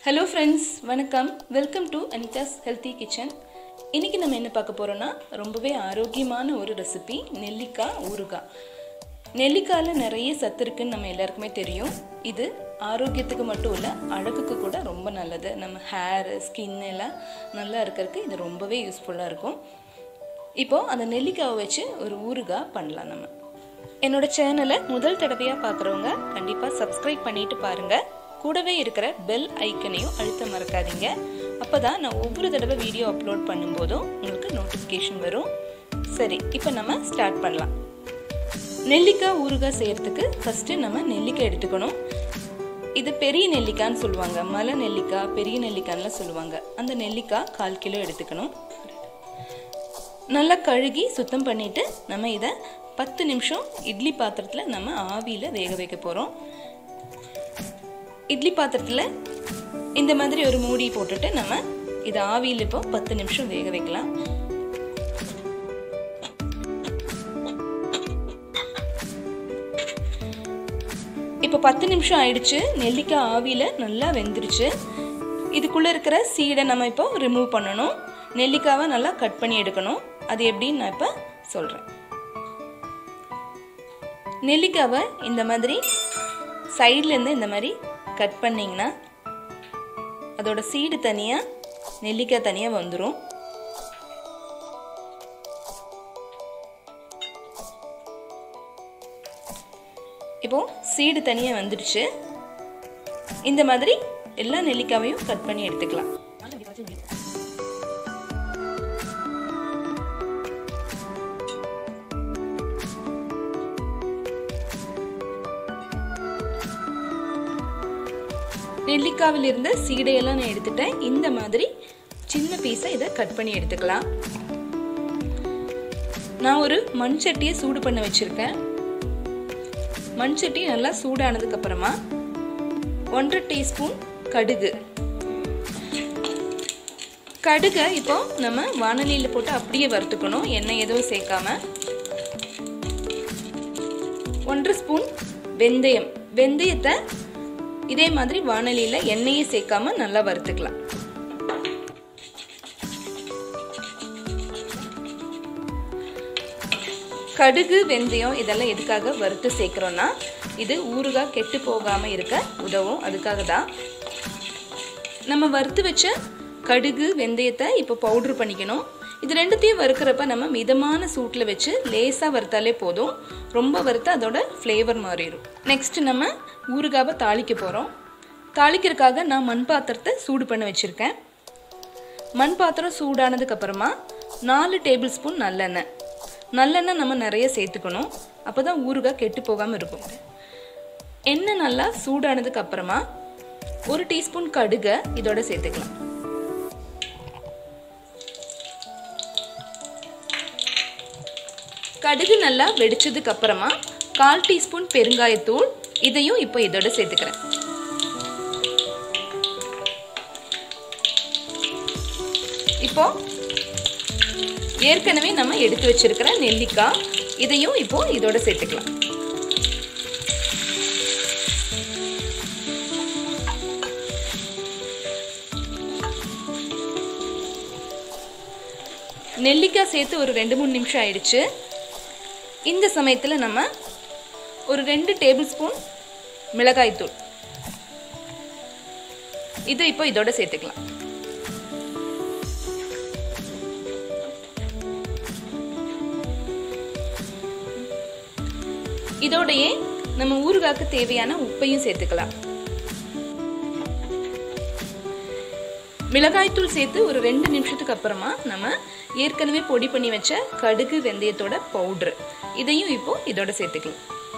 hello friends வணக்கம் welcome to Anitha's healthy kitchen இன்றைக்கி நம்ம என்ன பார்க்க போகிறோன்னா ரொம்பவே ஆரோக்கியமான ஒரு ரெசிபி நெல்லிக்காய் ஊறுகாய் நெல்லிக்காயில் நிறைய சத்து இருக்குன்னு நம்ம எல்லாருக்குமே தெரியும் இது ஆரோக்கியத்துக்கு மட்டும் இல்லை அழகுக்கு கூட ரொம்ப நல்லது நம்ம ஹேர் ஸ்கின் எல்லாம் நல்லா இருக்கிறதுக்கு இது ரொம்பவே யூஸ்ஃபுல்லாக இருக்கும் இப்போது அந்த நெல்லிக்காவை வச்சு ஒரு ஊறுகாய் பண்ணலாம் நம்ம என்னோட சேனலை முதல் தடவையாக பார்க்குறவங்க கண்டிப்பாக சப்ஸ்கிரைப் பண்ணிட்டு பாருங்கள் கூடவே இருக்கிற பெல் ஐக்கனையும் அழுத்த மறக்காதீங்க அப்போ தான் நான் ஒவ்வொரு தடவை வீடியோ அப்லோட் பண்ணும்போதும் உங்களுக்கு நோட்டிஃபிகேஷன் வரும் சரி இப்போ நம்ம ஸ்டார்ட் பண்ணலாம் நெல்லிக்காய் ஊறுகாய் செய்கிறதுக்கு ஃபஸ்ட்டு நம்ம நெல்லிக்காய் எடுத்துக்கணும் இது பெரிய நெல்லிக்காய்ன்னு சொல்லுவாங்க மலை நெல்லிக்காய் பெரிய நெல்லிக்காய்லாம் சொல்லுவாங்க அந்த நெல்லிக்காய் கால் கிலோ எடுத்துக்கணும் நல்லா கழுகி சுத்தம் பண்ணிவிட்டு நம்ம இதை பத்து நிமிஷம் இட்லி பாத்திரத்தில் நம்ம ஆவியில் வேக வைக்க போகிறோம் இட்லி பாத்திரத்தில் இந்த மாதிரி ஒரு மூடி போட்டுட்டு நம்ம இதை ஆவியில் இப்போ பத்து நிமிஷம் வேக வைக்கலாம் இப்போ பத்து நிமிஷம் ஆயிடுச்சு நெல்லிக்காய் ஆவியில் நல்லா வெந்துருச்சு இதுக்குள்ளே இருக்கிற சீடை நம்ம இப்போ ரிமூவ் பண்ணணும் நெல்லிக்காவை நல்லா கட் பண்ணி எடுக்கணும் அது எப்படின்னு நான் இப்போ சொல்கிறேன் நெல்லிக்காவை இந்த மாதிரி சைட்லேருந்து இந்த மாதிரி கட் பண்ணிங்கன்னா அதோட சீடு தனியாக நெல்லிக்காய் தனியாக வந்துடும் இப்போ சீடு தனியாக வந்துடுச்சு இந்த மாதிரி எல்லா நெல்லிக்காவையும் கட் பண்ணி எடுத்துக்கலாம் நெல்லிக்காவில் இருந்த சீடையெல்லாம் நான் எடுத்துட்டேன் இந்த மாதிரி சின்ன பீஸை இதை கட் பண்ணி எடுத்துக்கலாம் நான் ஒரு மண் சட்டியை சூடு பண்ண வச்சுருக்கேன் மண் சட்டி நல்லா சூடானதுக்கு அப்புறமா ஒன்றரை டீஸ்பூன் கடுகு கடுகை இப்போ நம்ம வானலியில் போட்டு அப்படியே வறுத்துக்கணும் எண்ணெய் எதுவும் சேர்க்காம ஒன்றரை ஸ்பூன் வெந்தயம் வெந்தயத்தை இதே மாதிரி வானலியில் எண்ணெயை சேர்க்காம நல்லா வறுத்துக்கலாம் கடுகு வெந்தயம் இதெல்லாம் எதுக்காக வறுத்து சேர்க்குறோன்னா இது ஊறுகாய் கெட்டு போகாமல் இருக்க உதவும் அதுக்காக தான் நம்ம வறுத்து வச்ச கடுகு வெந்தயத்தை இப்போ பவுட்ரு பண்ணிக்கணும் இது ரெண்டுத்தையும் வறுக்கிறப்ப நம்ம மிதமான சூட்டில் வச்சு லேசாக வறுத்தாலே போதும் ரொம்ப வறுத்து அதோட ஃப்ளேவர் மாறிடும் நெக்ஸ்ட் நம்ம ஊறுகாவை தாளிக்க போகிறோம் தாளிக்கிறதுக்காக நான் மண் பாத்திரத்தை சூடு பண்ண வச்சுருக்கேன் மண் பாத்திரம் சூடானதுக்கு அப்புறமா நாலு டேபிள் ஸ்பூன் நல்லெண்ணெய் நல்லெண்ணெய் நம்ம நிறைய சேர்த்துக்கணும் அப்போ தான் ஊறுகாய் கெட்டு போகாமல் இருக்கும் எண்ணெய் நல்லா சூடானதுக்கு அப்புறமா ஒரு டீஸ்பூன் கடுகை இதோட சேர்த்துக்கலாம் கடுகு நல்லா வெடிச்சதுக்கு அப்புறமா கால் டீஸ்பூன் பெருங்காயத்தூள் இதையும் இப்போ இதோட சேர்த்துக்கிறேன் இப்போ ஏற்கனவே நம்ம எடுத்து வச்சிருக்கிற நெல்லிக்காய் இதையும் இப்போ இதோட சேர்த்துக்கலாம் நெல்லிக்காய் சேர்த்து ஒரு ரெண்டு மூணு நிமிஷம் ஆயிடுச்சு இந்த சமயத்தில் நம்ம ஒரு ரெண்டு டேபிள் ஸ்பூன் மிளகாய்த்தூள் இது இப்போ இதோட சேர்த்துக்கலாம் இதோடையே நம்ம ஊறுகாய்க்கு தேவையான உப்பையும் சேர்த்துக்கலாம் மிளகாய்த்தூள் சேர்த்து ஒரு ரெண்டு நிமிஷத்துக்கு அப்புறமா நம்ம ஏற்கனவே பொடி பண்ணி வச்ச கடுகு வெந்தயத்தோட பவுட்ரு இதையும் இப்போ இதோட சேர்த்துக்கலாம்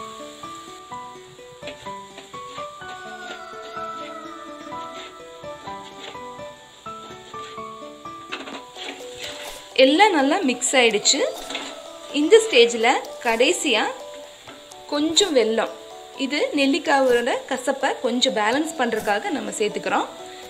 எல்லாம் நல்லா மிக்ஸ் ஆயிடுச்சு இந்த ஸ்டேஜில் கடைசியாக கொஞ்சம் வெல்லம் இது நெல்லிக்காவோட கசப்பை கொஞ்சம் பேலன்ஸ் பண்ணுறதுக்காக நம்ம சேர்த்துக்கிறோம்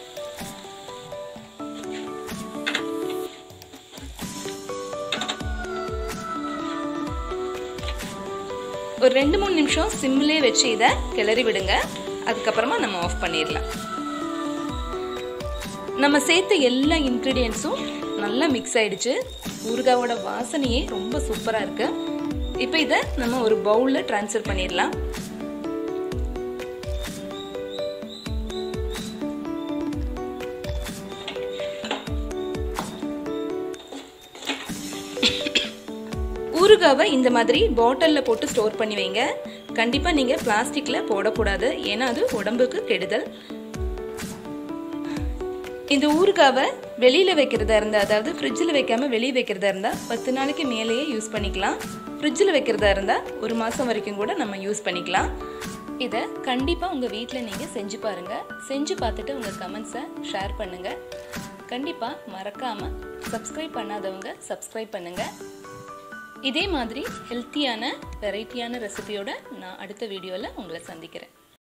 ஒரு ரெண்டு மூணு நிமிஷம் சிம்லே வச்சு இதை கிளறி விடுங்க அதுக்கப்புறமா நம்ம ஆஃப் பண்ணிடலாம் நம்ம சேர்த்த எல்லா இன்க்ரீடியன்ஸும் நல்லா மிக்ஸ் ஆயிடுச்சு ஊறுகாவோட வாசனையே ரொம்ப சூப்பராக இருக்கு இப்போ இதை நம்ம ஒரு பவுலில் ட்ரான்ஸ்ஃபர் பண்ணிடலாம் ஊறுகாவை இந்த மாதிரி பாட்டிலில் போட்டு ஸ்டோர் பண்ணி வைங்க கண்டிப்பாக நீங்கள் பிளாஸ்டிக்கில் போடக்கூடாது ஏன்னா அது உடம்புக்கு கெடுதல் இந்த ஊறுகாவை வெளியில் வைக்கிறதா இருந்தால் அதாவது ஃப்ரிட்ஜில் வைக்காம வெளியே வைக்கிறதா இருந்தால் பத்து நாளைக்கு மேலேயே யூஸ் பண்ணிக்கலாம் ஃப்ரிட்ஜில் வைக்கிறதா இருந்தால் ஒரு மாதம் வரைக்கும் கூட நம்ம யூஸ் பண்ணிக்கலாம் இதை கண்டிப்பாக உங்கள் வீட்டில் நீங்கள் செஞ்சு பாருங்கள் செஞ்சு பார்த்துட்டு உங்கள் கமெண்ட்ஸை ஷேர் பண்ணுங்கள் கண்டிப்பாக மறக்காமல் சப்ஸ்கிரைப் பண்ணாதவங்க சப்ஸ்கிரைப் பண்ணுங்கள் இதே மாதிரி ஹெல்த்தியான வெரைட்டியான ரெசிபியோட நான் அடுத்த வீடியோவில் உங்களை சந்திக்கிறேன்